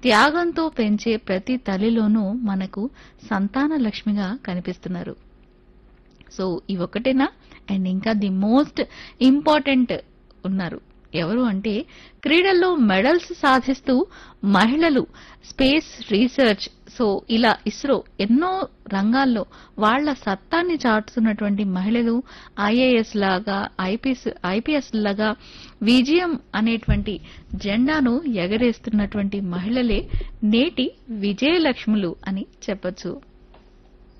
త్యాగంతో పెంచే ప్రతి తల్లిలోనూ మనకు సంతాన లక్ష్మిగా కనిపిస్తున్నారు సో ఇవొక్కటేనా అండ్ ఇంకా ది మోస్ట్ ఇంపార్టెంట్ ఉన్నారు ఎవరు అంటే క్రీడల్లో మెడల్స్ సాధిస్తూ మహిళలు స్పేస్ రీసెర్చ్ సో ఇలా ఇస్రో ఎన్నో రంగాల్లో వాళ్ళ సత్తాన్ని చాటుతున్నటువంటి మహిళలు ఐఏఎస్ లాగా ఐపీఎస్ ఐపీఎస్ లాగా విజయం అనేటువంటి జెండాను ఎగరేస్తున్నటువంటి మహిళలే నేటి విజయలక్ష్ములు అని చెప్పొచ్చు